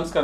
ನಮಸ್ಕಾರ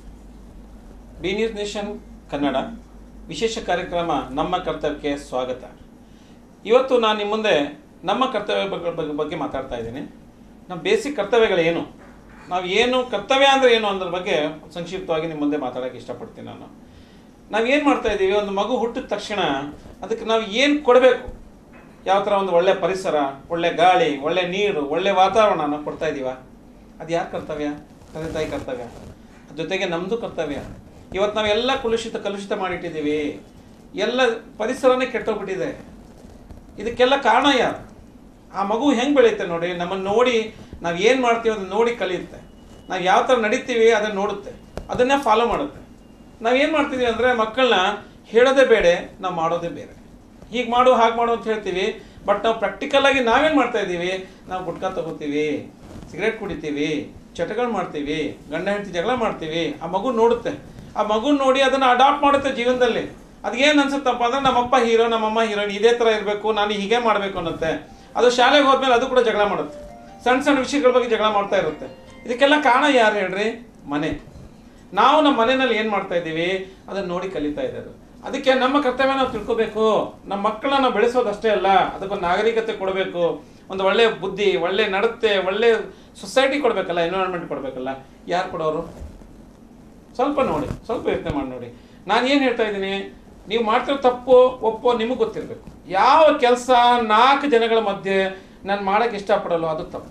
B news nation Kannada ವಿಶೇಷ ಕಾರ್ಯಕ್ರಮ ನಮ್ಮ ಕರ್ತವ್ಯಕ್ಕೆ ಸ್ವಾಗತ ಇವತ್ತು ನಾನು ನಿಮ್ಮ ಮುಂದೆ ನಮ್ಮ ಕರ್ತವ್ಯ ಬಗ್ಗೆ- ಬಗ್ಗೆ ಬಗ್ಗೆ ಮಾತಾಡ್ತಾ ಇದ್ದೀನಿ ನಮ್ಮ ಬೇಸಿಕ್ ಕರ್ತವ್ಯಗಳೇನು ನಾವು ಏನು ಕರ್ತವ್ಯ ಅಂದರೆ ಏನು ಅನ್ನೋದ್ರ ಬಗ್ಗೆ ಸಂಕ್ಷಿಪ್ತವಾಗಿ ನಿಮ್ಮ ಮುಂದೆ ಮಾತಾಡೋಕ್ಕೆ ಇಷ್ಟಪಡ್ತೀನಿ ನಾನು ನಾವು ಏನು ಮಾಡ್ತಾ ಇದ್ದೀವಿ ಒಂದು ಮಗು ಹುಟ್ಟಿದ ತಕ್ಷಣ ಅದಕ್ಕೆ ನಾವು ಏನು ಕೊಡಬೇಕು ಯಾವ ಥರ ಒಂದು ಒಳ್ಳೆ ಪರಿಸರ ಒಳ್ಳೆ ಗಾಳಿ ಒಳ್ಳೆ ನೀರು ಒಳ್ಳೆ ವಾತಾವರಣ ನಾವು ಕೊಡ್ತಾ ಇದ್ದೀವ ಅದು ಯಾರ ಕರ್ತವ್ಯ ತಂದೆ ತಾಯಿ ಕರ್ತವ್ಯ ಅದ್ರ ಜೊತೆಗೆ ನಮ್ಮದು ಕರ್ತವ್ಯ ಇವತ್ತು ನಾವೆಲ್ಲ ಕಲುಷಿತ ಕಲುಷಿತ ಮಾಡಿಟ್ಟಿದ್ದೀವಿ ಎಲ್ಲ ಪರಿಸರನೇ ಕೆಟ್ಟೋಗ್ಬಿಟ್ಟಿದೆ ಇದಕ್ಕೆಲ್ಲ ಕಾರಣ ಯಾರು ಆ ಮಗು ಹೆಂಗೆ ಬೆಳೆಯುತ್ತೆ ನೋಡಿ ನಮ್ಮನ್ನು ನೋಡಿ ನಾವು ಏನು ಮಾಡ್ತೀವಿ ಅದನ್ನ ನೋಡಿ ಕಲಿಯುತ್ತೆ ನಾವು ಯಾವ ಥರ ನಡೀತೀವಿ ಅದನ್ನು ನೋಡುತ್ತೆ ಅದನ್ನೇ ಫಾಲೋ ಮಾಡುತ್ತೆ ನಾವು ಏನು ಮಾಡ್ತೀವಿ ಅಂದರೆ ಮಕ್ಕಳನ್ನ ಹೇಳೋದೇ ಬೇಡ ನಾವು ಮಾಡೋದೇ ಬೇರೆ ಹೀಗೆ ಮಾಡು ಹಾಗೆ ಮಾಡು ಅಂತ ಹೇಳ್ತೀವಿ ಬಟ್ ನಾವು ಪ್ರಾಕ್ಟಿಕಲ್ ಆಗಿ ನಾವೇನು ಮಾಡ್ತಾ ಇದ್ದೀವಿ ನಾವು ಗುಟ್ಕಾ ತಗೋತೀವಿ ಸಿಗರೇಟ್ ಕುಡಿತೀವಿ ಚಟಗಳು ಮಾಡ್ತೀವಿ ಗಂಡ ಹೆಂಡತಿ ಜಗಳ ಮಾಡ್ತೀವಿ ಆ ಮಗು ನೋಡುತ್ತೆ ಆ ಮಗು ನೋಡಿ ಅದನ್ನು ಅಡಾಪ್ಟ್ ಮಾಡುತ್ತೆ ಜೀವನದಲ್ಲಿ ಅದೇನು ಅನ್ಸುತ್ತಪ್ಪ ಅಂದ್ರೆ ನಮ್ಮಪ್ಪ ಹೀರೋ ನಮ್ಮಮ್ಮ ಹೀರೋಯಿನ್ ಇದೇ ಥರ ಇರಬೇಕು ನಾನು ಹೀಗೆ ಮಾಡಬೇಕು ಅನ್ನುತ್ತೆ ಅದು ಶಾಲೆಗೆ ಹೋದ್ಮೇಲೆ ಅದು ಕೂಡ ಜಗಳ ಮಾಡುತ್ತೆ ಸಣ್ಣ ಸಣ್ಣ ವಿಷಯಗಳ ಬಗ್ಗೆ ಜಗಳ ಮಾಡ್ತಾ ಇರುತ್ತೆ ಇದಕ್ಕೆಲ್ಲ ಕಾರಣ ಯಾರು ಹೇಳ್ರಿ ಮನೆ ನಾವು ನಮ್ಮ ಮನೆಯಲ್ಲಿ ಏನು ಮಾಡ್ತಾ ಇದ್ದೀವಿ ಅದನ್ನ ನೋಡಿ ಕಲಿತಾ ಇದ್ದಾರೆ ಅದಕ್ಕೆ ನಮ್ಮ ಕರ್ತವ್ಯ ನಾವು ತಿಳ್ಕೊಬೇಕು ನಮ್ಮ ಮಕ್ಕಳನ್ನ ನಾವು ಬೆಳೆಸೋದಷ್ಟೇ ಅಲ್ಲ ಅದಕ್ಕೊಂದು ನಾಗರಿಕತೆ ಕೊಡಬೇಕು ಒಂದು ಒಳ್ಳೆ ಬುದ್ಧಿ ಒಳ್ಳೆ ನಡತೆ ಒಳ್ಳೆ ಸೊಸೈಟಿ ಕೊಡಬೇಕಲ್ಲ ಎನ್ವಿರಾನ್ಮೆಂಟ್ ಕೊಡಬೇಕಲ್ಲ ಯಾರು ಕೊಡೋರು ಸ್ವಲ್ಪ ನೋಡಿ ಸ್ವಲ್ಪ ಯೋಚನೆ ಮಾಡಿ ನೋಡಿ ನಾನು ಏನು ಹೇಳ್ತಾ ಇದ್ದೀನಿ ನೀವು ಮಾಡ್ತಿರೋ ತಪ್ಪು ಒಪ್ಪೋ ನಿಮಗೆ ಗೊತ್ತಿರಬೇಕು ಯಾವ ಕೆಲಸ ನಾಲ್ಕು ಜನಗಳ ಮಧ್ಯೆ ನಾನು ಮಾಡೋಕ್ಕೆ ಇಷ್ಟಪಡಲ್ಲ ಅದು ತಪ್ಪು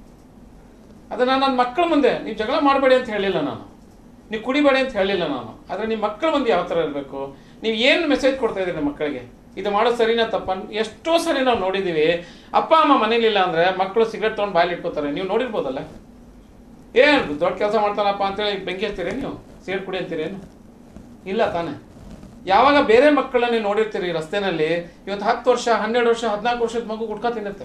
ಅದನ್ನು ನನ್ನ ಮಕ್ಕಳ ಮುಂದೆ ನೀವು ಜಗಳ ಮಾಡಬೇಡಿ ಅಂತ ಹೇಳಿಲ್ಲ ನಾನು ನೀವು ಕುಡಿಬೇಡಿ ಅಂತ ಹೇಳಿಲ್ಲ ನಾನು ಆದರೆ ನಿಮ್ಮ ಮಕ್ಕಳ ಮುಂದೆ ಯಾವ ಥರ ಇರಬೇಕು ನೀವು ಏನು ಮೆಸೇಜ್ ಕೊಡ್ತಾ ಇದ್ದೀರಿ ಮಕ್ಕಳಿಗೆ ಇದು ಮಾಡೋದು ಸರಿನಾ ತಪ್ಪ ಎಷ್ಟೋ ಸರಿ ನಾವು ನೋಡಿದ್ದೀವಿ ಅಪ್ಪ ಅಮ್ಮ ಮನೇಲಿಲ್ಲ ಅಂದರೆ ಮಕ್ಕಳು ಸಿಗರೇಟ್ ತೊಗೊಂಡು ಬಾಯಲ್ಲಿ ಇಟ್ಕೋತಾರೆ ನೀವು ನೋಡಿರ್ಬೋದಲ್ಲ ಏನು ದೊಡ್ಡ ಕೆಲಸ ಮಾಡ್ತಾನಪ್ಪ ಅಂತೇಳಿ ಬೆಂಕಿ ಹಚ್ತೀರಿ ನೀವು ಸಿಗರೇಟ್ ಕುಡಿ ಅಂತೀರೇನು ಇಲ್ಲ ತಾನೇ ಯಾವಾಗ ಬೇರೆ ಮಕ್ಕಳನ್ನ ನೀವು ನೋಡಿರ್ತೀರಿ ರಸ್ತೆನಲ್ಲಿ ಇವತ್ತು ಹತ್ತು ವರ್ಷ ಹನ್ನೆರಡು ವರ್ಷ ಹದಿನಾಲ್ಕು ವರ್ಷದ ಮಗು ಗುಡ್ಕಾ ತಿನ್ನುತ್ತೆ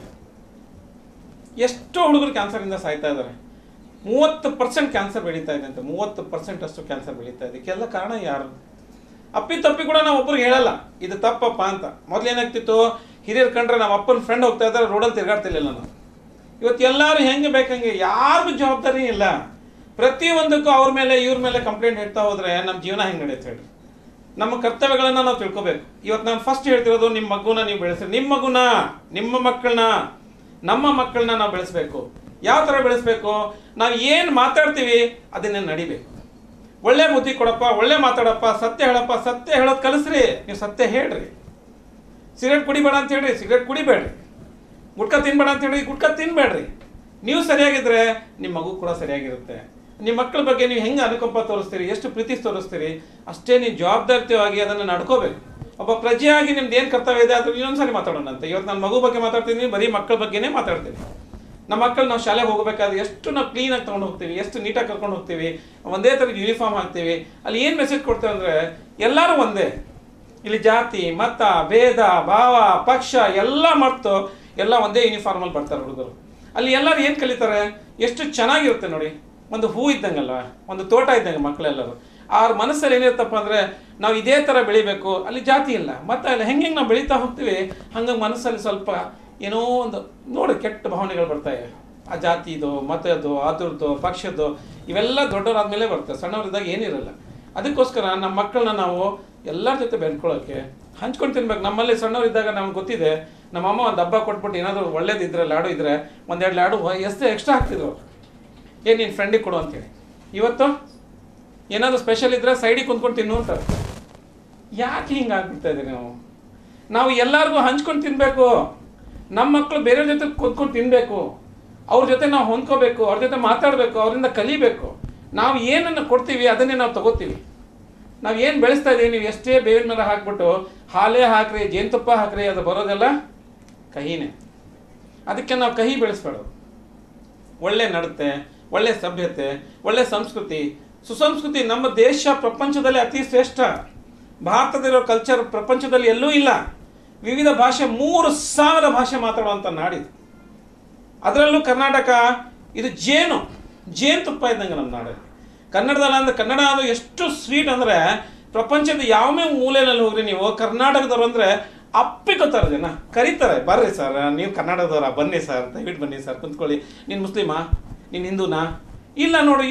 ಎಷ್ಟೋ ಹುಡುಗರು ಕ್ಯಾನ್ಸರಿಂದ ಸಾಯ್ತಾ ಇದ್ದಾರೆ ಮೂವತ್ತು ಪರ್ಸೆಂಟ್ ಕ್ಯಾನ್ಸರ್ ಬೆಳೀತಾ ಇದೆ ಅಂತ ಮೂವತ್ತು ಪರ್ಸೆಂಟ್ ಅಷ್ಟು ಕ್ಯಾನ್ಸರ್ ಬೆಳೀತಾ ಇದೆ ಇದಕ್ಕೆಲ್ಲ ಕಾರಣ ಯಾರು ಅಪ್ಪಿ ತಪ್ಪಿ ಕೂಡ ನಾವು ಒಬ್ರಿಗೆ ಹೇಳಲ್ಲ ಇದು ತಪ್ಪಪ್ಪ ಅಂತ ಮೊದ್ಲು ಏನಾಗ್ತಿತ್ತು ಹಿರಿಯರು ಕಂಡ್ರೆ ನಮ್ಮ ಅಪ್ಪನ ಫ್ರೆಂಡ್ ಹೋಗ್ತಾ ಇದ್ದಾರೆ ರೋಡಲ್ಲಿ ತಿರ್ಗಾಡ್ತಿರ್ಲಿಲ್ಲ ನಾನು ಇವತ್ತು ಎಲ್ಲರೂ ಹೆಂಗೆ ಬೇಕಂಗೆ ಯಾರಿಗೂ ಜವಾಬ್ದಾರಿ ಇಲ್ಲ ಪ್ರತಿಯೊಂದಕ್ಕೂ ಅವ್ರ ಮೇಲೆ ಇವ್ರ ಮೇಲೆ ಕಂಪ್ಲೇಂಟ್ ಹೇಳ್ತಾ ಹೋದ್ರೆ ನಮ್ಮ ಜೀವನ ಹೆಂಗೆ ನಡೆಯುತ್ತೆ ಹೇಳಿ ನಮ್ಮ ಕರ್ತವ್ಯಗಳನ್ನ ನಾವು ತಿಳ್ಕೊಬೇಕು ಇವತ್ತು ನಾನು ಫಸ್ಟ್ ಹೇಳ್ತಿರೋದು ನಿಮ್ಮ ಮಗುನ ನೀವು ಬೆಳೆಸಿ ನಿಮ್ಮ ಮಗುನ ನಿಮ್ಮ ಮಕ್ಕಳನ್ನ ನಮ್ಮ ಮಕ್ಕಳನ್ನ ನಾವು ಬೆಳೆಸಬೇಕು ಯಾವ ಥರ ಬೆಳೆಸಬೇಕು ನಾವು ಏನು ಮಾತಾಡ್ತೀವಿ ಅದನ್ನೇ ನಡಿಬೇಕು ಒಳ್ಳೆ ಬುದ್ಧಿ ಕೊಡಪ್ಪ ಒಳ್ಳೆ ಮಾತಾಡಪ್ಪ ಸತ್ಯ ಹೇಳಪ್ಪ ಸತ್ಯ ಹೇಳೋದು ಕಲಿಸ್ರಿ ನೀವು ಸತ್ಯ ಹೇಳ್ರಿ ಸಿಗರೇಟ್ ಕುಡಿಬೇಡ ಅಂತ ಹೇಳ್ರಿ ಸಿಗರೇಟ್ ಕುಡಿಬೇಡ್ರಿ ಗುಟ್ಕಾ ತಿನ್ಬೇಡ ಅಂತ ಹೇಳಿ ಗುಟ್ಕಾ ತಿನ್ಬೇಡ್ರಿ ನೀವು ಸರಿಯಾಗಿದ್ರೆ ನಿಮ್ಮ ಮಗು ಕೂಡ ಸರಿಯಾಗಿರುತ್ತೆ ನಿಮ್ಮ ಮಕ್ಕಳ ಬಗ್ಗೆ ನೀವು ಹೆಂಗೆ ಅನುಕಂಪ ತೋರಿಸ್ತೀರಿ ಎಷ್ಟು ಪ್ರೀತಿ ತೋರಿಸ್ತೀರಿ ಅಷ್ಟೇ ನೀವು ಜವಾಬ್ದಾರಿತವಾಗಿ ಅದನ್ನು ನಡ್ಕೋಬೇಕು ಒಬ್ಬ ಪ್ರಜೆಯಾಗಿ ನಿಮ್ದು ಏನು ಕರ್ತವ್ಯ ಇದೆ ಅದ್ರ ಇನ್ನೊಂದ್ಸರಿ ಮಾತಾಡೋಣ ಅಂತ ಇವತ್ತು ನಾನು ಮಗು ಬಗ್ಗೆ ಮಾತಾಡ್ತೀನಿ ಬರೀ ಮಕ್ಕಳ ಬಗ್ಗೆನೇ ಮಾತಾಡ್ತೀನಿ ನಮ್ಮ ಮಕ್ಕಳು ನಾವು ಶಾಲೆಗೆ ಹೋಗಬೇಕಾದ್ರೆ ಎಷ್ಟು ನಾವು ಕ್ಲೀನಾಗಿ ತೊಗೊಂಡು ಹೋಗ್ತೀವಿ ಎಷ್ಟು ನೀಟಾಗಿ ಕರ್ಕೊಂಡು ಹೋಗ್ತೀವಿ ಒಂದೇ ಥರದ ಯೂನಿಫಾರ್ಮ್ ಹಾಕ್ತೀವಿ ಅಲ್ಲಿ ಏನು ಮೆಸೇಜ್ ಕೊಡ್ತೇವೆ ಅಂದರೆ ಎಲ್ಲರೂ ಒಂದೇ ಇಲ್ಲಿ ಜಾತಿ ಮತ ಭೇದ ಭಾವ ಪಕ್ಷ ಎಲ್ಲ ಮರ್ತು ಎಲ್ಲ ಒಂದೇ ಯೂನಿಫಾರ್ಮಲ್ಲಿ ಬರ್ತಾರೆ ಹುಡುಗರು ಅಲ್ಲಿ ಎಲ್ಲರೂ ಏನು ಕಲಿತಾರೆ ಎಷ್ಟು ಚೆನ್ನಾಗಿರುತ್ತೆ ನೋಡಿ ಒಂದು ಹೂ ಇದ್ದಂಗಲ್ವ ಒಂದು ತೋಟ ಇದ್ದಂಗೆ ಮಕ್ಕಳೆಲ್ಲರೂ ಅವ್ರ ಮನಸ್ಸಲ್ಲಿ ಏನಿರುತ್ತಪ್ಪ ಅಂದರೆ ನಾವು ಇದೇ ಥರ ಬೆಳಿಬೇಕು ಅಲ್ಲಿ ಜಾತಿ ಇಲ್ಲ ಮತ್ತೆ ಅಲ್ಲಿ ಹೆಂಗೆ ಹೆಂಗೆ ನಾವು ಬೆಳೀತಾ ಹೋಗ್ತೀವಿ ಹಂಗೆ ಮನಸ್ಸಲ್ಲಿ ಸ್ವಲ್ಪ ಏನೋ ಒಂದು ನೋಡಿ ಕೆಟ್ಟ ಭಾವನೆಗಳು ಬರ್ತಾವೆ ಆ ಜಾತಿದು ಮತದ್ದು ಅದ್ರದ್ದು ಪಕ್ಷದ್ದು ಇವೆಲ್ಲ ದೊಡ್ಡವರಾದ್ಮೇಲೆ ಬರ್ತವೆ ಸಣ್ಣವರಿದ್ದಾಗ ಏನಿರಲ್ಲ ಅದಕ್ಕೋಸ್ಕರ ನಮ್ಮ ಮಕ್ಕಳನ್ನ ನಾವು ಎಲ್ಲರ ಜೊತೆ ಬೆಳ್ಕೊಳ್ಳೋಕ್ಕೆ ಹಂಚ್ಕೊಂಡು ತಿನ್ಬೇಕು ನಮ್ಮಲ್ಲಿ ಸಣ್ಣವರಿದ್ದಾಗ ನಮ್ಗೆ ಗೊತ್ತಿದೆ ನಮ್ಮಮ್ಮ ಒಂದು ಹಬ್ಬ ಕೊಟ್ಬಿಟ್ಟು ಏನಾದರೂ ಒಳ್ಳೇದಿದ್ರೆ ಲಾಡು ಇದ್ರೆ ಒಂದೆರಡು ಲಾಡು ಎಷ್ಟು ಎಕ್ಸ್ಟ್ರಾ ಹಾಕ್ತಿದ್ರು ಏನು ನಿನ್ನ ಫ್ರೆಂಡಿಗೆ ಕೊಡು ಅಂತೇಳಿ ಇವತ್ತು ಏನಾದರೂ ಸ್ಪೆಷಲ್ ಇದ್ರೆ ಸೈಡಿಗೆ ಕುಂತ್ಕೊಂಡು ತಿನ್ನು ಅಂತಾರೆ ಯಾಕೆ ಹಿಂಗೆ ಆಗ್ಬಿಡ್ತಾ ಇದ್ದೀರಿ ನಾವು ನಾವು ಎಲ್ಲರಿಗೂ ಹಂಚ್ಕೊಂಡು ತಿನ್ನಬೇಕು ನಮ್ಮ ಮಕ್ಕಳು ಬೇರೆಯವ್ರ ಜೊತೆ ಕುತ್ಕೊಂಡು ತಿನ್ನಬೇಕು ಅವ್ರ ಜೊತೆ ನಾವು ಹೊಂದ್ಕೋಬೇಕು ಅವ್ರ ಜೊತೆ ಮಾತಾಡಬೇಕು ಅವರಿಂದ ಕಲಿಬೇಕು ನಾವು ಏನನ್ನು ಕೊಡ್ತೀವಿ ಅದನ್ನೇ ನಾವು ತಗೋತೀವಿ ನಾವು ಏನು ಬೆಳೆಸ್ತಾ ಇದ್ದೀವಿ ನೀವು ಎಷ್ಟೇ ಬೇವಿನ ಮೇಲೆ ಹಾಕ್ಬಿಟ್ಟು ಹಾಲೇ ಹಾಕ್ರಿ ಜೇನುತುಪ್ಪ ಹಾಕ್ರಿ ಅದು ಬರೋದೆಲ್ಲ ಕಹಿನೇ ಅದಕ್ಕೆ ನಾವು ಕಹಿ ಬೆಳೆಸ್ಬಾರ್ದು ಒಳ್ಳೆ ನಡತೆ ಒಳ್ಳೆ ಸಭ್ಯತೆ ಒಳ್ಳೆ ಸಂಸ್ಕೃತಿ ಸುಸಂಸ್ಕೃತಿ ನಮ್ಮ ದೇಶ ಪ್ರಪಂಚದಲ್ಲಿ ಅತಿ ಶ್ರೇಷ್ಠ ಭಾರತದಲ್ಲಿರೋ ಕಲ್ಚರ್ ಪ್ರಪಂಚದಲ್ಲಿ ಎಲ್ಲೂ ಇಲ್ಲ ವಿವಿಧ ಭಾಷೆ ಮೂರು ಸಾವಿರ ಭಾಷೆ ಮಾತಾಡುವಂಥ ನಾಡಿದು ಅದರಲ್ಲೂ ಕರ್ನಾಟಕ ಇದು ಜೇನು ಜೇನುತುಪ್ಪ ಇದ್ದಂಗೆ ನಮ್ಮ ನಾಡು ಕನ್ನಡದಲ್ಲಿ ಅಂದ್ರೆ ಕನ್ನಡ ಅದು ಎಷ್ಟು ಸ್ವೀಟ್ ಅಂದರೆ ಪ್ರಪಂಚದ ಯಾವೇ ಮೂಲೆಯಲ್ಲಿ ಹೋಗ್ರಿ ನೀವು ಕರ್ನಾಟಕದವ್ರು ಅಂದರೆ ಅಪ್ಪಿಕೋತಾರೆ ಜನ ಕರೀತಾರೆ ಬರ್ರಿ ಸರ್ ನೀವು ಕನ್ನಡದವರ ಬನ್ನಿ ಸರ್ ದಯವಿಟ್ಟು ಬನ್ನಿ ಸರ್ ಕುಂತ್ಕೊಳ್ಳಿ ನೀನು ಮುಸ್ಲಿಮಾ ನೀನು ಹಿಂದೂನಾ ಇಲ್ಲ ನೋಡು ಇಷ್ಟು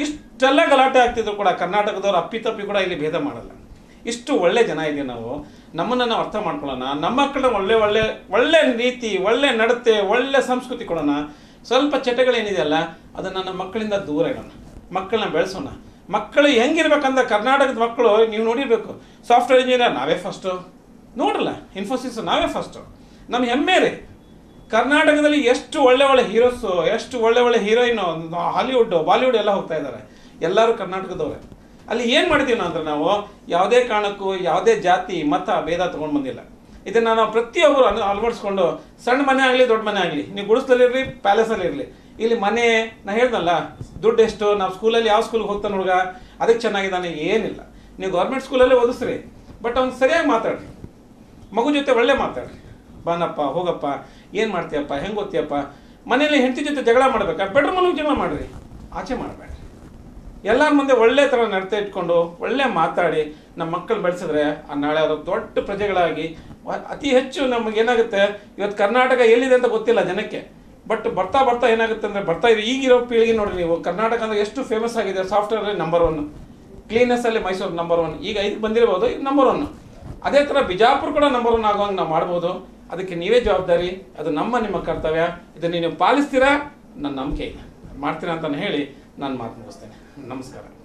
ಇಷ್ಟೆಲ್ಲ ಗಲಾಟೆ ಆಗ್ತಿದ್ರು ಕೂಡ ಕರ್ನಾಟಕದವ್ರು ಅಪ್ಪಿತಪ್ಪಿ ಕೂಡ ಇಲ್ಲಿ ಭೇದ ಮಾಡಲ್ಲ ಇಷ್ಟು ಒಳ್ಳೆ ಜನ ಇದೀವಿ ನಾವು ನಮ್ಮನ್ನು ನಾವು ಅರ್ಥ ಮಾಡ್ಕೊಳ್ಳೋಣ ನಮ್ಮ ಮಕ್ಕಳ ಒಳ್ಳೆ ಒಳ್ಳೆ ಒಳ್ಳೆ ರೀತಿ ಒಳ್ಳೆ ನಡತೆ ಒಳ್ಳೆ ಸಂಸ್ಕೃತಿ ಕೊಡೋಣ ಸ್ವಲ್ಪ ಚಟಗಳೇನಿದೆಯಲ್ಲ ಅದನ್ನು ನಮ್ಮ ಮಕ್ಕಳಿಂದ ದೂರ ಇಡೋಣ ಮಕ್ಕಳನ್ನ ಬೆಳೆಸೋಣ ಮಕ್ಕಳು ಹೆಂಗಿರ್ಬೇಕಂದ್ರೆ ಕರ್ನಾಟಕದ ಮಕ್ಕಳು ನೀವು ನೋಡಿರ್ಬೇಕು ಸಾಫ್ಟ್ವೇರ್ ಇಂಜಿನಿಯರ್ ನಾವೇ ಫಸ್ಟು ನೋಡಲ್ಲ ಇನ್ಫೋಸಿಸ್ ನಾವೇ ಫಸ್ಟು ನಮ್ಮ ಹೆಮ್ಮೆ ರೀ ಕರ್ನಾಟಕದಲ್ಲಿ ಎಷ್ಟು ಒಳ್ಳೆ ಒಳ್ಳೆ ಹೀರೋಸು ಎಷ್ಟು ಒಳ್ಳೆ ಒಳ್ಳೆ ಹೀರೋಯಿನು ಹಾಲಿವುಡ್ ಬಾಲಿವುಡ್ ಎಲ್ಲ ಹೋಗ್ತಾ ಇದ್ದಾರೆ ಎಲ್ಲರೂ ಕರ್ನಾಟಕದವ್ರೆ ಅಲ್ಲಿ ಏನು ಮಾಡಿದ್ದೀವಿ ನಾವು ಅಂದ್ರೆ ನಾವು ಯಾವುದೇ ಕಾರಣಕ್ಕೂ ಯಾವುದೇ ಜಾತಿ ಮತ ಭೇದ ತೊಗೊಂಡು ಬಂದಿಲ್ಲ ಇದನ್ನು ನಾವು ಪ್ರತಿಯೊಬ್ಬರು ಅನು ಅಳವಡಿಸ್ಕೊಂಡು ಸಣ್ಣ ಮನೆ ಆಗಲಿ ದೊಡ್ಡ ಮನೆ ಆಗಲಿ ನೀವು ಗುಡಿಸ್ದಲ್ಲಿರಲಿ ಪ್ಯಾಲೇಸಲ್ಲಿ ಇರಲಿ ಇಲ್ಲಿ ಮನೆ ನಾ ಹೇಳ್ದಲ್ಲ ದುಡ್ಡು ಎಷ್ಟು ನಾವು ಸ್ಕೂಲಲ್ಲಿ ಯಾವ ಸ್ಕೂಲ್ಗೆ ಹೋಗ್ತಾನೆ ಹುಡುಗ ಅದಕ್ಕೆ ಚೆನ್ನಾಗಿದ್ದಾನೆ ಏನಿಲ್ಲ ನೀವು ಗೌರ್ಮೆಂಟ್ ಸ್ಕೂಲಲ್ಲೇ ಓದಿಸ್ರಿ ಬಟ್ ಅವ್ನು ಸರಿಯಾಗಿ ಮಾತಾಡ್ರಿ ಮಗು ಜೊತೆ ಒಳ್ಳೆ ಮಾತಾಡ್ರಿ ಬಾನಪ್ಪ ಹೋಗಪ್ಪ ಏನು ಮಾಡ್ತೀಯಪ್ಪ ಹೆಂಗೆ ಓದ್ತೀಯಪ್ಪ ಮನೇಲಿ ಹೆಂಡತಿ ಜೊತೆ ಜಗಳ ಮಾಡ್ಬೇಕಾ ಬೆಡ್ರೂಮಲ್ಲಿ ಜಗಳ ಮಾಡ್ರಿ ಆಚೆ ಮಾಡಬೇಡ್ರಿ ಎಲ್ಲರ ಮುಂದೆ ಒಳ್ಳೆ ಥರ ನಡತೆ ಇಟ್ಕೊಂಡು ಒಳ್ಳೆ ಮಾತಾಡಿ ನಮ್ಮ ಮಕ್ಕಳು ಬೆಳೆಸಿದ್ರೆ ಆ ನಾಳೆ ಅವರು ದೊಡ್ಡ ಪ್ರಜೆಗಳಾಗಿ ವ- ಅತಿ ಹೆಚ್ಚು ನಮಗೆ ಏನಾಗುತ್ತೆ ಇವತ್ತು ಕರ್ನಾಟಕ ಎಲ್ಲಿದೆ ಅಂತ ಗೊತ್ತಿಲ್ಲ ಜನಕ್ಕೆ ಬಟ್ ಬರ್ತಾ ಬರ್ತಾ ಏನಾಗುತ್ತೆ ಅಂದರೆ ಬರ್ತಾ ಇದೆ ಈಗಿರೋ ಪೀಳಿಗೆ ನೋಡ್ರಿ ನೀವು ಕರ್ನಾಟಕ ಅಂದ್ರೆ ಎಷ್ಟು ಫೇಮಸ್ ಆಗಿದೆ ಸಾಫ್ಟ್ವೇರ್ ನಂಬರ್ ಒನ್ ಕ್ಲೀನೆಸ್ ಅಲ್ಲಿ ಮೈಸೂರು ನಂಬರ್ ಒನ್ ಈಗ ಐದು ಬಂದಿರಬಹುದು ಇದು ನಂಬರ್ ಒನ್ ಅದೇ ಥರ ಬಿಜಾಪುರ ಕೂಡ ನಂಬರ್ ಒನ್ ಆಗುವಂಗೆ ನಾವು ಮಾಡ್ಬೋದು ಅದಕ್ಕೆ ನೀವೇ ಜವಾಬ್ದಾರಿ ಅದು ನಮ್ಮ ನಿಮ್ಮ ಕರ್ತವ್ಯ ಇದನ್ನು ನೀವು ಪಾಲಿಸ್ತೀರಾ ನನ್ನ ನಂಬಿಕೆ ಇದೆ ಮಾಡ್ತೀರಾ ಅಂತ ಹೇಳಿ ನಾನು ಮಾತು ಮುಗಿಸ್ತೇನೆ ನಮಸ್ಕಾರ